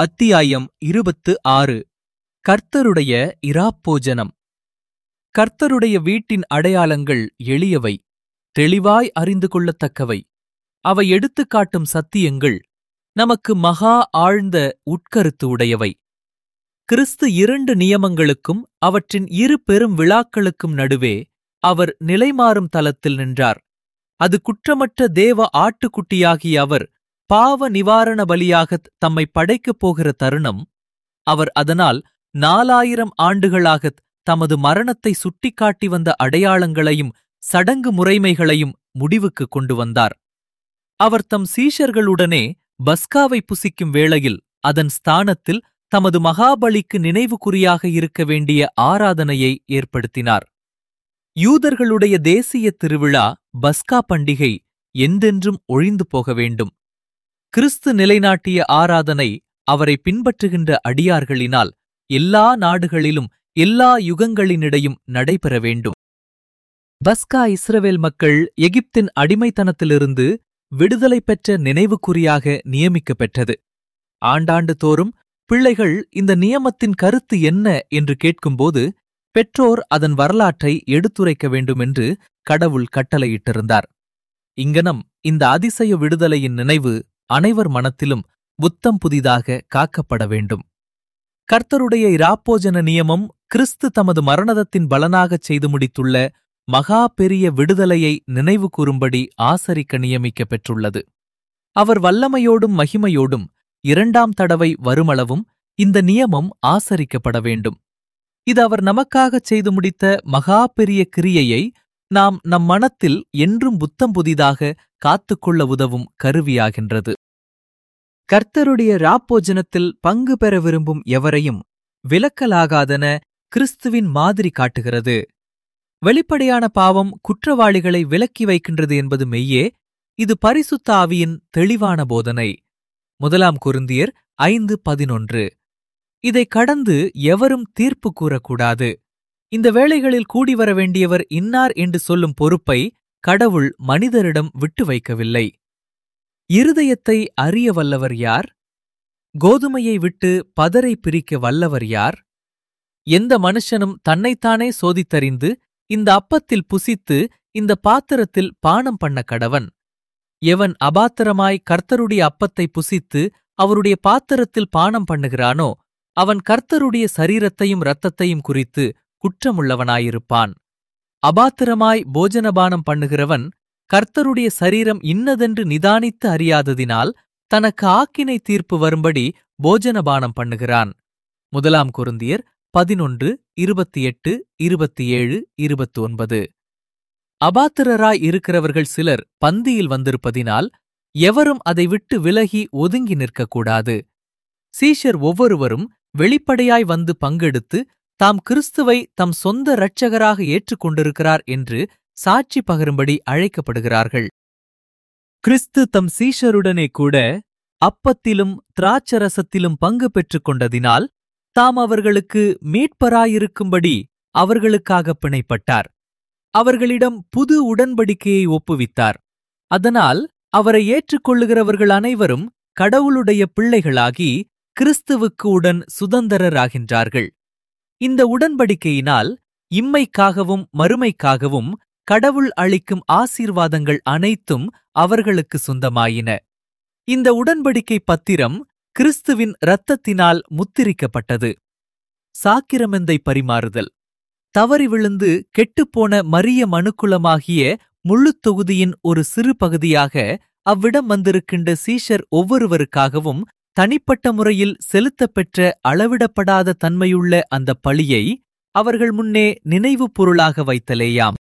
அத்தியாயம் இருபத்து ஆறு கர்த்தருடைய இராப்போஜனம் கர்த்தருடைய வீட்டின் அடையாளங்கள் எளியவை தெளிவாய் அறிந்து கொள்ளத்தக்கவை அவை எடுத்துக்காட்டும் சத்தியங்கள் நமக்கு மகா ஆழ்ந்த உட்கருத்து உடையவை கிறிஸ்து இரண்டு நியமங்களுக்கும் அவற்றின் இரு பெரும் விழாக்களுக்கும் நடுவே அவர் நிலைமாறும் தலத்தில் நின்றார் அது குற்றமற்ற தேவ ஆட்டுக்குட்டியாகிய அவர் பாவ நிவாரண பலியாகத் தம்மை படைக்கப் போகிற தருணம் அவர் அதனால் நாலாயிரம் ஆண்டுகளாகத் தமது மரணத்தை சுட்டிக்காட்டி வந்த அடையாளங்களையும் சடங்கு முறைமைகளையும் முடிவுக்கு கொண்டு வந்தார் அவர் தம் சீஷர்களுடனே பஸ்காவை புசிக்கும் வேளையில் அதன் ஸ்தானத்தில் தமது மகாபலிக்கு நினைவுகுறியாக இருக்க வேண்டிய ஆராதனையை ஏற்படுத்தினார் யூதர்களுடைய தேசிய திருவிழா பஸ்கா பண்டிகை என்றென்றும் ஒழிந்து போக வேண்டும் கிறிஸ்து நிலைநாட்டிய ஆராதனை அவரை பின்பற்றுகின்ற அடியார்களினால் எல்லா நாடுகளிலும் எல்லா யுகங்களினிடையும் நடைபெற வேண்டும் பஸ்கா இஸ்ரவேல் மக்கள் எகிப்தின் அடிமைத்தனத்திலிருந்து விடுதலை பெற்ற நினைவுக்குறியாக நியமிக்கப் பெற்றது ஆண்டாண்டு தோறும் பிள்ளைகள் இந்த நியமத்தின் கருத்து என்ன என்று கேட்கும்போது பெற்றோர் அதன் வரலாற்றை எடுத்துரைக்க வேண்டுமென்று கடவுள் கட்டளையிட்டிருந்தார் இங்கனம் இந்த அதிசய விடுதலையின் நினைவு அனைவர் மனத்திலும் புத்தம் புதிதாக காக்கப்பட வேண்டும் கர்த்தருடைய இராப்போஜன நியமம் கிறிஸ்து தமது மரணதத்தின் பலனாகச் செய்து முடித்துள்ள மகா பெரிய விடுதலையை நினைவு கூறும்படி ஆசரிக்க நியமிக்கப் பெற்றுள்ளது அவர் வல்லமையோடும் மகிமையோடும் இரண்டாம் தடவை வருமளவும் இந்த நியமம் ஆசரிக்கப்பட வேண்டும் இது அவர் நமக்காகச் செய்து முடித்த மகா பெரிய கிரியையை நாம் நம் மனத்தில் என்றும் புத்தம் புதிதாக காத்துக்கொள்ள உதவும் கருவியாகின்றது கர்த்தருடைய ராப்போஜனத்தில் பங்கு பெற விரும்பும் எவரையும் விலக்கலாகாதன கிறிஸ்துவின் மாதிரி காட்டுகிறது வெளிப்படையான பாவம் குற்றவாளிகளை விலக்கி வைக்கின்றது என்பது மெய்யே இது பரிசுத்த ஆவியின் தெளிவான போதனை முதலாம் குருந்தியர் ஐந்து பதினொன்று இதை கடந்து எவரும் தீர்ப்பு கூறக்கூடாது இந்த வேளைகளில் கூடி வர வேண்டியவர் இன்னார் என்று சொல்லும் பொறுப்பை கடவுள் மனிதரிடம் விட்டு வைக்கவில்லை இருதயத்தை அறிய வல்லவர் யார் கோதுமையை விட்டு பதரை பிரிக்க வல்லவர் யார் எந்த மனுஷனும் தன்னைத்தானே சோதித்தறிந்து இந்த அப்பத்தில் புசித்து இந்த பாத்திரத்தில் பானம் பண்ண கடவன் எவன் அபாத்திரமாய் கர்த்தருடைய அப்பத்தை புசித்து அவருடைய பாத்திரத்தில் பானம் பண்ணுகிறானோ அவன் கர்த்தருடைய சரீரத்தையும் இரத்தத்தையும் குறித்து குற்றமுள்ளவனாயிருப்பான் அபாத்திரமாய் போஜனபானம் பண்ணுகிறவன் கர்த்தருடைய சரீரம் இன்னதென்று நிதானித்து அறியாததினால் தனக்கு ஆக்கினை தீர்ப்பு வரும்படி போஜனபானம் பண்ணுகிறான் முதலாம் குருந்தியர் பதினொன்று இருபத்தி எட்டு இருபத்தி ஏழு இருபத்தி ஒன்பது அபாத்திரராய் இருக்கிறவர்கள் சிலர் பந்தியில் வந்திருப்பதினால் எவரும் அதை விட்டு விலகி ஒதுங்கி நிற்கக்கூடாது சீஷர் ஒவ்வொருவரும் வெளிப்படையாய் வந்து பங்கெடுத்து தாம் கிறிஸ்துவை தம் சொந்த இரட்சகராக ஏற்றுக்கொண்டிருக்கிறார் என்று சாட்சி பகரும்படி அழைக்கப்படுகிறார்கள் கிறிஸ்து தம் சீஷருடனே கூட அப்பத்திலும் திராட்சரசத்திலும் பங்கு பெற்றுக் கொண்டதினால் தாம் அவர்களுக்கு மீட்பராயிருக்கும்படி அவர்களுக்காக பிணைப்பட்டார் அவர்களிடம் புது உடன்படிக்கையை ஒப்புவித்தார் அதனால் அவரை ஏற்றுக்கொள்ளுகிறவர்கள் அனைவரும் கடவுளுடைய பிள்ளைகளாகி கிறிஸ்துவுக்கு உடன் சுதந்திரராகின்றார்கள் இந்த உடன்படிக்கையினால் இம்மைக்காகவும் மறுமைக்காகவும் கடவுள் அளிக்கும் ஆசீர்வாதங்கள் அனைத்தும் அவர்களுக்கு சொந்தமாயின இந்த உடன்படிக்கை பத்திரம் கிறிஸ்துவின் இரத்தத்தினால் முத்திரிக்கப்பட்டது சாக்கிரமெந்தை பரிமாறுதல் தவறி விழுந்து கெட்டுப்போன மரிய மனுக்குலமாகிய முழுத் தொகுதியின் ஒரு சிறு பகுதியாக அவ்விடம் வந்திருக்கின்ற சீஷர் ஒவ்வொருவருக்காகவும் தனிப்பட்ட முறையில் செலுத்தப்பெற்ற அளவிடப்படாத தன்மையுள்ள அந்த பழியை அவர்கள் முன்னே நினைவு பொருளாக வைத்தலேயாம்